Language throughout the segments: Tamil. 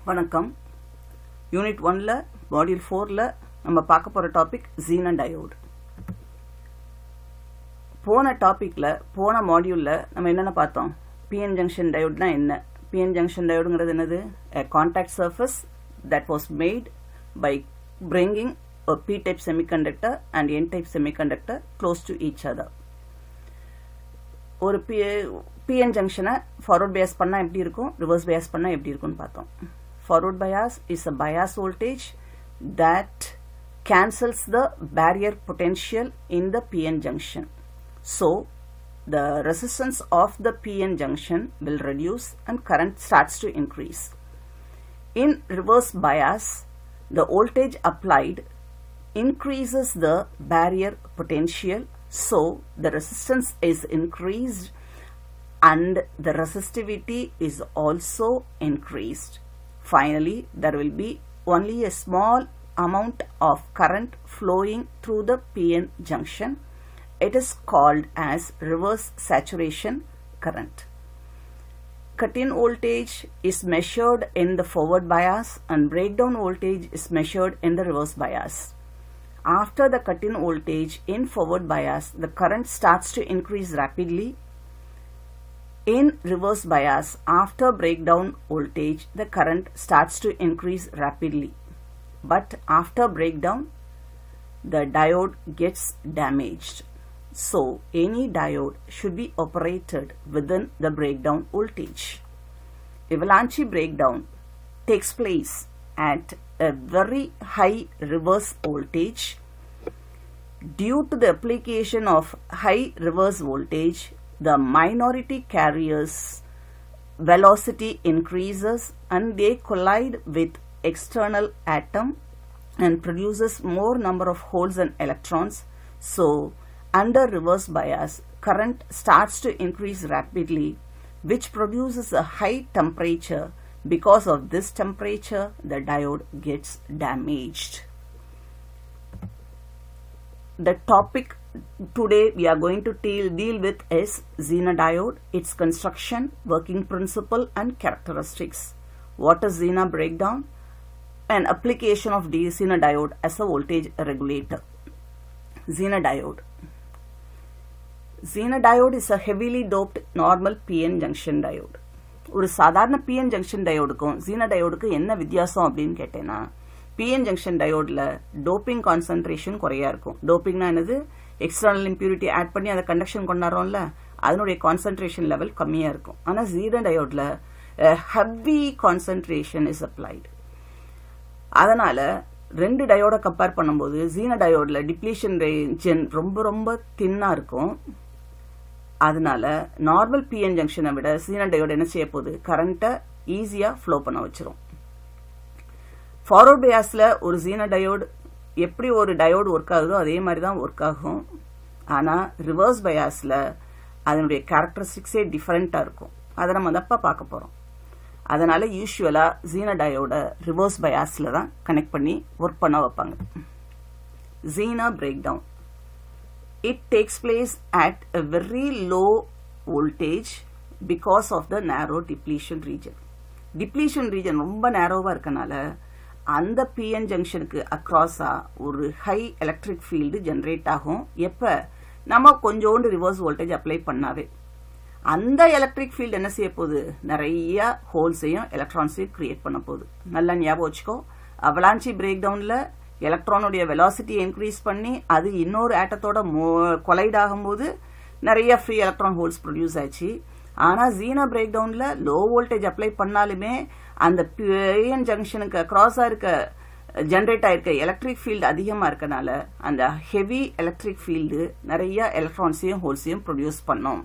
வணக்கம் யூனிட் ஒன்ல மாடியூல் ஃபோர்ல நம்ம பார்க்க போற டாபிக் ஜீன டயோடு போன டாபிக்ல போன மாடியூல்ல நம்ம என்னென்ன பார்த்தோம் பிஎன் ஜங்ஷன் டயோட்னா என்ன பிஎன் ஜங்ஷன் டயோடுங்கிறது என்னது a contact surface that was made by bringing a p-type semiconductor and n-type semiconductor close to each other ஒரு பி பிஎன் ஜங்ஷனை ஃபார்வர்ட் பயாஸ் பண்ணால் எப்படி இருக்கும் ரிவர்ஸ் பயாஸ் பண்ணால் எப்படி இருக்கும்னு பார்த்தோம் forward bias is a bias voltage that cancels the barrier potential in the PN junction. So, the resistance of the PN junction will reduce and current starts to increase. In reverse bias, the voltage applied increases the barrier potential so the resistance is increased and the resistivity is also increased. Finally, there will be only a small amount of current flowing through the PN junction. It is called as reverse saturation current. Cut-in voltage is measured in the forward bias and breakdown voltage is measured in the reverse bias. After the cut-in voltage in forward bias, the current starts to increase rapidly. In reverse bias, after breakdown voltage, the current starts to increase rapidly. But after breakdown, the diode gets damaged. So, any diode should be operated within the breakdown voltage. Avalanche breakdown takes place at a very high reverse voltage. Due to the application of high reverse voltage, the minority carriers velocity increases and they collide with external atom and produces more number of holes and electrons. So, under reverse bias, current starts to increase rapidly, which produces a high temperature. Because of this temperature, the diode gets damaged. The topic today we are going to deal, deal with is Zener diode, its construction, working principle and characteristics. What is Zener breakdown? An application of the Zener diode as a voltage regulator. Zener diode. Zener diode is a heavily doped normal PN junction diode. ஒரு சாதாரண பிஎன் ஜங்ஷன் டயோடுக்கும் ஜீன டயோடுக்கு என்ன வித்தியாசம் அப்படின்னு கேட்டேன்னா பிஎன் ஜங்ஷன் டயோடில் டோப்பிங் கான்சன்ட்ரேஷன் குறையா இருக்கும் டோப்பிங்னா என்னது எக்ஸ்டர்னல் இம்பியூரிட்டி ஆட் பண்ணி அதை கண்டக்ஷன் கொண்டாடுறோம்ல அதனுடைய கான்சன்ட்ரேஷன் லெவல் கம்மியாக இருக்கும் ஆனால் ஜீன டயோடில் ஹெவி கான்சன்ட்ரேஷன் இஸ் அப்ளைடு அதனால ரெண்டு டயோட கம்பேர் பண்ணும்போது ஜீன டயோடில் டிப்ளீஷன் ரேஞ்சன் ரொம்ப ரொம்ப தின்னாக இருக்கும் அதனால நார்மல் பிஎன் ஜங்ஷனை விட சீன டயோடு என்ன செய்ய போகுது கரண்ட்டை ஈஸியாக ஃப்ளோ பண்ண வச்சிரும் ஃபார்வர்ட் பயாஸில் ஒரு ஜீன டயோடு எப்படி ஒரு டயோடு ஒர்க் ஆகுதோ அதே மாதிரி தான் ஒர்க் ஆகும் ஆனால் ரிவர்ஸ் பயாஸில் அதனுடைய கேரக்டரிஸ்டிக்ஸே டிஃப்ரெண்ட்டாக இருக்கும் அதை நம்ம தப்பா பார்க்க போகிறோம் அதனால யூஸ்வலாக ஜீன டயோட ரிவர்ஸ் பயாஸில் தான் கனெக்ட் பண்ணி ஒர்க் பண்ண வைப்பாங்க Zener breakdown it takes place at a very low voltage because of the narrow depletion region. depletion region ரொம்ப நேரோவா இருக்கனால அந்த பிஎன் ஜங்ஷனுக்கு அக்ராஸா ஒரு ஹை எலக்ட்ரிக் ஃபீல்டு ஜென்ரேட் ஆகும் எப்ப நம்ம கொஞ்சோண்டு ரிவர்ஸ் வோல்டேஜ் அப்ளை பண்ணாவே அந்த எலக்ட்ரிக் ஃபீல்டு என்ன செய்ய போகுது நிறைய ஹோல்ஸையும் எலக்ட்ரான்ஸையும் கிரியேட் பண்ண போகுது நல்லா ஞாபகம் வச்சுக்கோ அவலாஞ்சி பிரேக் டவுன்ல எலக்ட்ரானுடைய வெலாசிட்டியை இன்க்ரீஸ் பண்ணி அது இன்னொரு ஆட்டத்தோட கொலைட் ஆகும்போது நிறைய ஃப்ரீ எலக்ட்ரான் ஹோல்ஸ் ப்ரொடியூஸ் ஆச்சு ஆனால் ஜீனா பிரேக் டவுனில் லோ வோல்டேஜ் அப்ளை பண்ணாலுமே அந்த பிஎன் ஜங்ஷனுக்கு அக்ராஸாக இருக்க ஜென்ரேட் ஆயிருக்க எலக்ட்ரிக் ஃபீல்டு அதிகமாக இருக்கனால அந்த ஹெவி எலக்ட்ரிக் ஃபீல்டு நிறைய எலக்ட்ரான்ஸையும் ஹோல்ஸையும் ப்ரொடியூஸ் பண்ணும்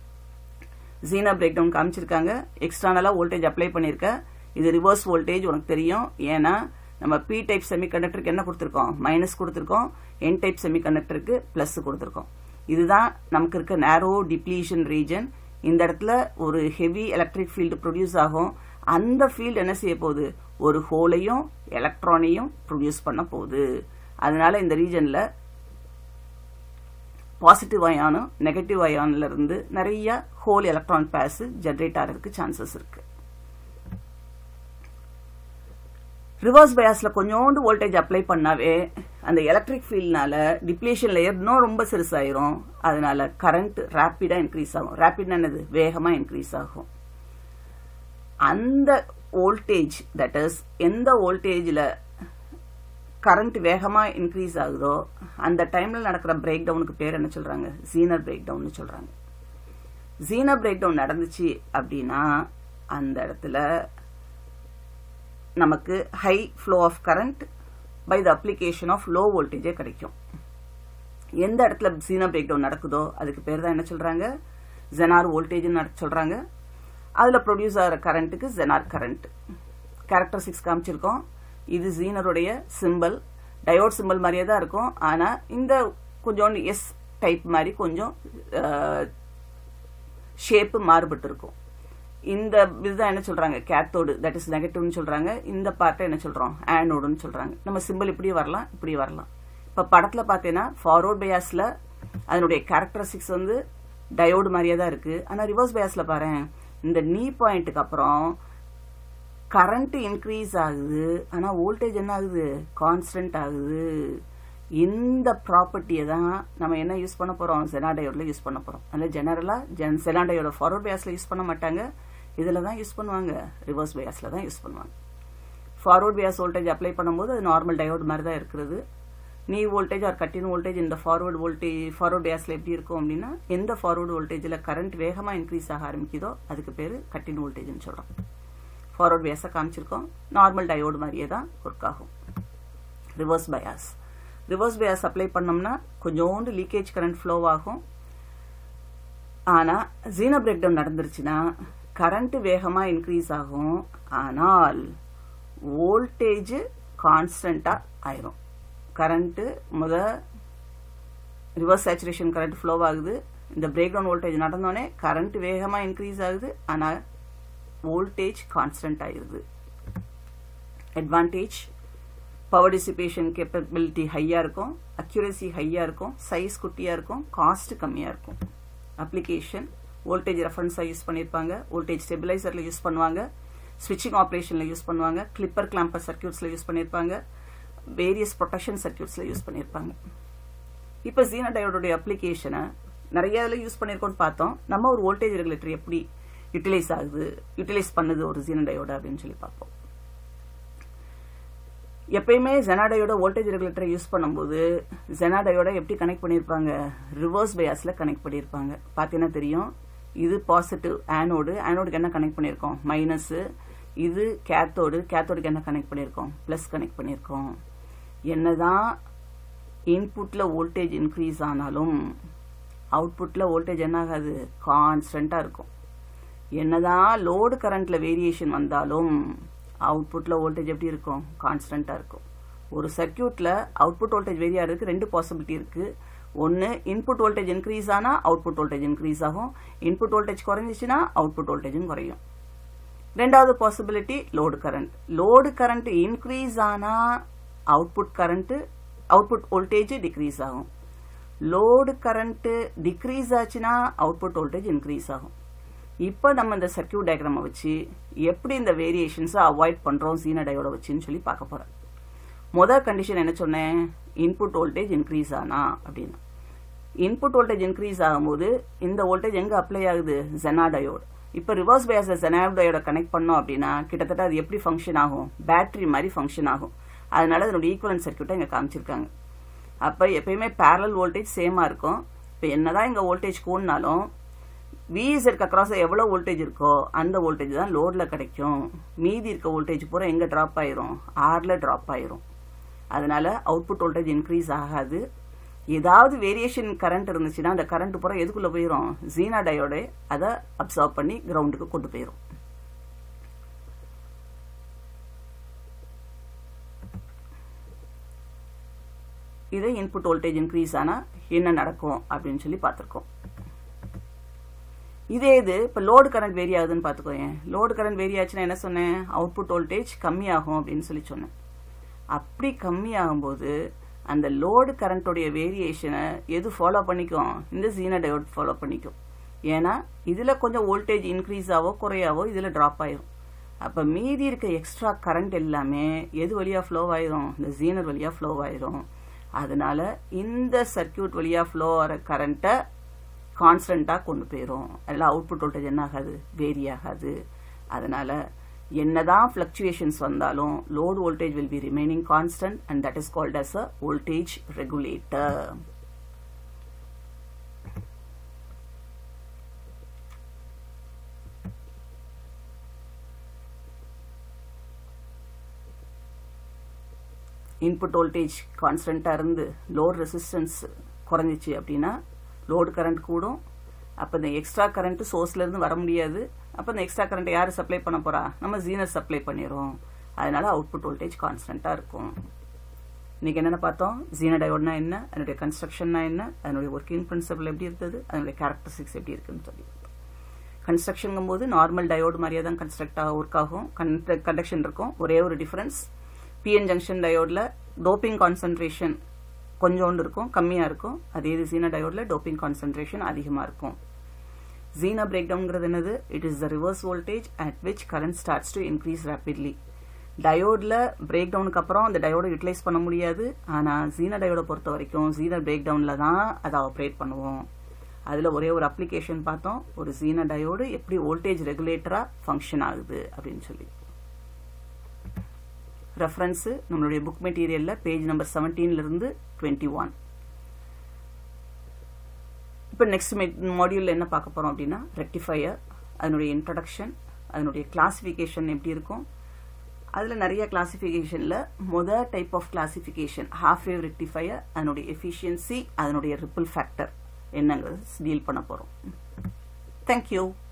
ஜீனா பிரேக் டவுன் காமிச்சிருக்காங்க எக்ஸ்டர்னலாக வோல்டேஜ் அப்ளை பண்ணியிருக்க இது ரிவர்ஸ் வோல்டேஜ் உனக்கு தெரியும் ஏன்னா நம்ம பி டைப் செமிகண்டக்டருக்கு என்ன கொடுத்துருக்கோம் மைனஸ் கொடுத்துருக்கோம் என் டைப் செமிகண்டக்டருக்கு பிளஸ் கொடுத்துருக்கோம் இதுதான் நமக்கு இருக்க நேரோ டிப்ளீஷன் ரீஜன் இந்த இடத்துல ஒரு ஹெவி எலக்ட்ரிக் ஃபீல்டு ப்ரொடியூஸ் ஆகும் அந்த ஃபீல்டு என்ன செய்ய போகுது ஒரு ஹோலையும் எலக்ட்ரானையும் ப்ரொடியூஸ் பண்ண போகுது அதனால இந்த ரீஜன்ல பாசிட்டிவ் அயானும் நெகட்டிவ் அயான்ல இருந்து நிறைய ஹோல் எலக்ட்ரான் பேஸ் ஜென்ரேட் ஆகிறதுக்கு சான்சஸ் இருக்கு ரிவர்ஸ் பயாஸ்ல கொஞ்சோண்டு வோல்டேஜ் அப்ளை பண்ணாவே அந்த எலக்ட்ரிக் ஃபீல்ட்னால டிப்ளேஷன் லேயர் இன்னும் ரொம்ப சிறுசாயிரும் அதனால கரண்ட் ரேப்பிடா இன்க்ரீஸ் ஆகும் ரேப்பிட் என்னது வேகமா இன்க்ரீஸ் ஆகும் அந்த வோல்டேஜ் தட் இஸ் எந்த வோல்டேஜில் கரண்ட் வேகமா இன்க்ரீஸ் ஆகுதோ அந்த டைம்ல நடக்கிற பிரேக் டவுனுக்கு பேர் என்ன சொல்றாங்க ஜீனர் பிரேக் டவுன் சொல்றாங்க ஜீனர் பிரேக் டவுன் நடந்துச்சு அப்படின்னா அந்த இடத்துல நமக்கு high flow of current by the application of low வோல்டேஜே கிடைக்கும் எந்த இடத்துல ஜீனர் பிரேக் டவுன் நடக்குதோ அதுக்கு பேர் தான் என்ன சொல்றாங்க ஜெனார் வோல்டேஜ்னு சொல்றாங்க அதுல ப்ரொடியூஸ் ஆகிற கரண்ட்டுக்கு ஜெனார் கரண்ட் கேரக்டரிஸ்டிக்ஸ் காமிச்சிருக்கோம் இது ஜீனருடைய சிம்பிள் டயோட் சிம்பிள் மாதிரியே தான் இருக்கும் ஆனா இந்த கொஞ்சோண்டு எஸ் டைப் மாதிரி கொஞ்சம் ஷேப்பு மாறுபட்டு இருக்கும் இந்த இதுதான் என்ன சொல்றாங்க கேத்தோடு தட் இஸ் நெகட்டிவ்னு சொல்றாங்க இந்த பார்ட்டை என்ன சொல்றோம் ஆனோடுன்னு சொல்றாங்க நம்ம சிம்பிள் இப்படி வரலாம் இப்படி வரலாம் இப்ப படத்துல பாத்தீங்கன்னா ஃபார்வர்ட் பயாஸ்ல அதனுடைய கேரக்டரிஸ்டிக்ஸ் வந்து டயோடு மாதிரியே தான் இருக்கு ஆனா ரிவர்ஸ் பயாஸ்ல பாரு இந்த நீ பாயிண்ட்டுக்கு அப்புறம் கரண்ட் இன்க்ரீஸ் ஆகுது ஆனா வோல்டேஜ் என்ன ஆகுது கான்ஸ்டன்ட் ஆகுது இந்த ப்ராப்பர்ட்டியை தான் நம்ம என்ன யூஸ் பண்ண போறோம் செனாடயோட்ல யூஸ் பண்ண போறோம் அதனால ஜெனரலா ஜென் செனாடயோட ஃபார்வர்ட் பயாஸ்ல யூஸ் பண்ண மாட்டாங்க இதுல தான் யூஸ் பண்ணுவாங்க ரிவர்ஸ் பயாஸ்ல தான் யூஸ் பண்ணுவாங்க ஃபார்வர்ட் பயாஸ் வோல்டேஜ் அப்ளை பண்ணும்போது அது நார்மல் டயோடு மாதிரி தான் இருக்கிறது knee voltage or cut in voltage இந்த ஃபார்வர்ட் வோல்டேஜ் ஃபார்வர்ட் பயாஸ்ல எப்படி இருக்கும் அப்படின்னா எந்த ஃபார்வர்ட் வோல்டேஜ்ல கரண்ட் வேகமா இன்க்ரீஸ் ஆக ஆரம்பிக்குதோ அதுக்கு பேரு கட்டின் வோல்டேஜ்னு சொல்றோம் ஃபார்வர்ட் பயாஸை காமிச்சிருக்கோம் நார்மல் டயோடு மாதிரியே தான் ஒர்க் ஆகும் reverse bias reverse bias apply பண்ணோம்னா கொஞ்சோண்டு லீக்கேஜ் கரண்ட் ஃப்ளோ ஆகும் ஆனா ஜீனோ பிரேக் டவுன் நடந்துருச்சுன்னா கரண்ட் வேகமா இன்க்ரீஸ் ஆகும் ஆனால் வோல்டேஜ் கான்ஸ்டன்டா ஆயிரும் கரண்ட் முத ரிவர்ஸ் சேச்சுரேஷன் கரண்ட் ஃப்ளோ ஆகுது இந்த பிரேக் டவுன் வோல்டேஜ் நடந்தோடனே கரண்ட் வேகமா இன்க்ரீஸ் ஆகுது ஆனா வோல்டேஜ் கான்ஸ்டன்ட் ஆயிருது அட்வான்டேஜ் பவர் டிசிபேஷன் கேப்பபிலிட்டி ஹையா இருக்கும் அக்யூரசி ஹையா இருக்கும் சைஸ் குட்டியா இருக்கும் காஸ்ட் கம்மியா இருக்கும் அப்ளிகேஷன் வோல்டேஜ் ரெஃபரன்ஸா யூஸ் பண்ணிருப்பாங்க வோல்டேஜ் ஸ்டெபிலைசர்ல யூஸ் பண்ணுவாங்க ஸ்விட்சிங் ஆப்ரேஷன்ல யூஸ் பண்ணுவாங்க கிளிப்பர் கிளாம்பர் சர்க்கியூட்ஸ்ல யூஸ் பண்ணிருப்பாங்க வேரியஸ் ப்ரொடெக்ஷன் சர்க்கியூட்ஸ்ல யூஸ் பண்ணிருப்பாங்க இப்ப ஜீனா டயோடைய அப்ளிகேஷனை நிறைய இதில் யூஸ் பண்ணிருக்கோம்னு பார்த்தோம் நம்ம ஒரு வோல்டேஜ் ரெகுலேட்டர் எப்படி யூட்டிலைஸ் ஆகுது யூட்டிலைஸ் பண்ணுது ஒரு ஜீன டயோட அப்படின்னு சொல்லி பார்ப்போம் எப்பயுமே ஜெனாடையோட வோல்டேஜ் ரெகுலேட்டரை யூஸ் பண்ணும்போது ஜெனாடையோட எப்படி கனெக்ட் பண்ணியிருப்பாங்க ரிவர்ஸ் பயாஸ்ல கனெக்ட் பண்ணியிருப்பாங்க பார்த்தீங்கன்னா தெரியும் இது பாசிட்டிவ் ஆனோடு ஆனோடுக்கு என்ன கனெக்ட் பண்ணியிருக்கோம் மைனஸ் இது கேத்தோடு கேத்தோடுக்கு என்ன கனெக்ட் பண்ணியிருக்கோம் பிளஸ் கனெக்ட் பண்ணியிருக்கோம் என்னதான் இன்புட்ல வோல்டேஜ் இன்க்ரீஸ் ஆனாலும் அவுட்புட்ல வோல்டேஜ் என்ன ஆகாது கான்ஸ்டன்டா இருக்கும் என்னதான் லோடு கரண்ட்ல வேரியேஷன் வந்தாலும் அவுட்புட்ல வோல்டேஜ் எப்படி இருக்கும் கான்ஸ்டன்டா இருக்கும் ஒரு சர்க்கியூட்ல அவுட்புட் வோல்டேஜ் வேரி ஆகிறதுக்கு ரெண்டு பாசிபிலிட்டி இருக்கு ஒன்னு இன்புட் வோல்டேஜ் இன்க்ரீஸ் ஆனா அவுட்புட் வோல்டேஜ் இன்க்ரீஸ் ஆகும் இன்புட் வோல்டேஜ் குறைஞ்சிச்சுன்னா அவுட்புட் வோல்டேஜும் குறையும் ரெண்டாவது possibility load current load current increase ஆனா output current output voltage decrease ஆகும் லோடு கரண்ட் டிக்ரீஸ் ஆச்சுன்னா அவுட்புட் வோல்டேஜ் இன்க்ரீஸ் ஆகும் இப்போ நம்ம இந்த சர்க்கியூட் டயக்ராமை வச்சு எப்படி இந்த வேரியேஷன்ஸை அவாய்ட் பண்றோம் சீன டயோட வச்சுன்னு சொல்லி பார்க்க போறேன் முதல் கண்டிஷன் என்ன சொன்னேன் இன்புட் வோல்டேஜ் இன்க்ரீஸ் ஆனா அப்படின்னு இன்புட் வோல்டேஜ் இன்க்ரீஸ் ஆகும்போது இந்த வோல்டேஜ் எங்க அப்ளை ஆகுது ஜெனா டயோடு இப்போ ரிவர்ஸ் பயாஸை ஜெனா டயோட கனெக்ட் பண்ணோம் அப்படின்னா கிட்டத்தட்ட அது எப்படி ஃபங்க்ஷன் ஆகும் பேட்டரி மாதிரி ஃபங்க்ஷன் ஆகும் அதனால அதனுடைய ஈக்குவலன்ட் சர்க்கியூட்டை இங்க காமிச்சிருக்காங்க அப்ப எப்பயுமே பேரலல் வோல்டேஜ் சேமா இருக்கும் இப்போ என்னதான் இங்க வோல்டேஜ் கூடினாலும் விஇசெட்க்கு அக்ராஸ் எவ்வளவு வோல்டேஜ் இருக்கோ அந்த வோல்டேஜ் தான் லோட்ல கிடைக்கும் மீதி இருக்க வோல்டேஜ் பூரா எங்க டிராப் ஆயிரும் ஆர்ல டிராப் ஆயிரும் அதனால அவுட்புட் வோல்டேஜ் இன்க்ரீஸ் ஆகாது ஏதாவது வேரியேஷன் கரண்ட் இருந்துச்சுன்னா அந்த கரண்ட் பூரா எதுக்குள்ள போயிரும் ஜீனா டயோட அதை அப்சர்வ் பண்ணி கிரவுண்டுக்கு கொண்டு போயிரும் இது இன்புட் வோல்டேஜ் இன்க்ரீஸ் ஆனா என்ன நடக்கும் அப்படின்னு சொல்லி பார்த்திருக்கோம் இதே இது இப்போ லோடு கரண்ட் வேரி ஆகுதுன்னு பார்த்துக்கோங்க லோடு கரண்ட் வேரி ஆச்சுன்னா என்ன சொன்னேன் அவுட்புட் வோல்டேஜ் கம்மியாகும் அப்படின்னு சொல்லி சொன்னேன் அப்படி கம்மியாகும்போது அந்த லோடு கரண்ட்டோடைய வேரியேஷனை எது ஃபாலோ பண்ணிக்கும் இந்த ஜீனா டயோட் ஃபாலோ பண்ணிக்கும் ஏன்னா இதில் கொஞ்சம் வோல்டேஜ் இன்க்ரீஸ் ஆவோ குறையாவோ இதில் ட்ராப் ஆயிரும் அப்போ மீதி இருக்க எக்ஸ்ட்ரா கரண்ட் எல்லாமே எது வழியாக ஃப்ளோ ஆயிரும் இந்த ஜீனர் வழியாக ஃப்ளோ ஆயிரும் அதனால இந்த சர்க்கியூட் வழியாக ஃப்ளோ ஆகிற கரண்ட்டை கான்ஸ்டண்ட்டாக கொண்டு போயிடும் அதெல்லாம் அவுட்புட் வோல்டேஜ் என்ன ஆகாது வேரி ஆகாது அதனால என்னதான் ஃப்ளக்சுவேஷன்ஸ் வந்தாலும் load voltage will be remaining constant and that is called as a voltage regulator input voltage கான்ஸ்டண்ட்டாக இருந்து லோட் ரெசிஸ்டன்ஸ் குறைஞ்சிச்சு அப்படின்னா லோடு கரண்ட் கூடும் அப்போ இந்த எக்ஸ்ட்ரா கரண்ட் சோர்ஸ்லேருந்து வர முடியாது அப்போ இந்த எக்ஸ்ட்ரா கரண்ட் யார் சப்ளை பண்ண போகிறா நம்ம ஜீனர் சப்ளை பண்ணிடுறோம் அதனால அவுட்புட் வோல்டேஜ் கான்ஸ்டண்ட்டாக இருக்கும் இன்னைக்கு என்னென்ன பார்த்தோம் ஜீன டயோட்னா என்ன அதனுடைய கன்ஸ்ட்ரக்ஷன்னா என்ன அதனுடைய ஒர்க்கிங் பிரின்சிபல் எப்படி இருந்தது அதனுடைய கேரக்டரிஸ்டிக்ஸ் எப்படி இருக்குன்னு சொல்லி கன்ஸ்ட்ரக்ஷனுங்கும் போது நார்மல் டயோடு மாதிரியே தான் கன்ஸ்ட்ரக்ட் ஆக ஒர்க் ஆகும் கண்டக்ஷன் இருக்கும் ஒரே ஒரு டிஃபரன்ஸ் பிஎன் ஜங்ஷன் டயோடில் டோப்பிங் கான்சன்ட்ரேஷன் கொஞ்சோண்டு இருக்கும் கம்மியாக இருக்கும் அதே இது ஜீனா டயோடில் டோப்பிங் கான்சன்ட்ரேஷன் அதிகமாக இருக்கும் ஜீனா பிரேக் டவுன்ங்கிறது என்னது it is the reverse voltage at which current starts to increase rapidly டயோடில் பிரேக் டவுனுக்கு அப்புறம் அந்த டயோடை யூட்டிலைஸ் பண்ண முடியாது ஆனால் ஜீனா டயோடை பொறுத்த வரைக்கும் ஜீனர் பிரேக் டவுனில் தான் அதை ஆப்ரேட் பண்ணுவோம் அதில் ஒரே ஒரு அப்ளிகேஷன் பார்த்தோம் ஒரு ஜீனா டயோடு எப்படி வோல்டேஜ் ரெகுலேட்டராக ஃபங்க்ஷன் ஆகுது அப்படின்னு சொல்லி ரெஃபரன்ஸு நம்மளுடைய புக் மெட்டீரியலில் பேஜ் நம்பர் செவன்டீன்லேருந்து டுவெண்ட்டி ஒன் இப்போ நெக்ஸ்ட் மாடியூலில் என்ன பார்க்க போகிறோம் அப்படின்னா ரெக்டிஃபையர் அதனுடைய இன்ட்ரடக்ஷன் அதனுடைய கிளாசிஃபிகேஷன் எப்படி இருக்கும் அதில் நிறைய கிளாசிஃபிகேஷனில் மொதல் type of classification half wave rectifier அதனுடைய எஃபிஷியன்சி அதனுடைய ரிப்பிள் ஃபேக்டர் என்னங்கிறது டீல் பண்ண போகிறோம் தேங்க்யூ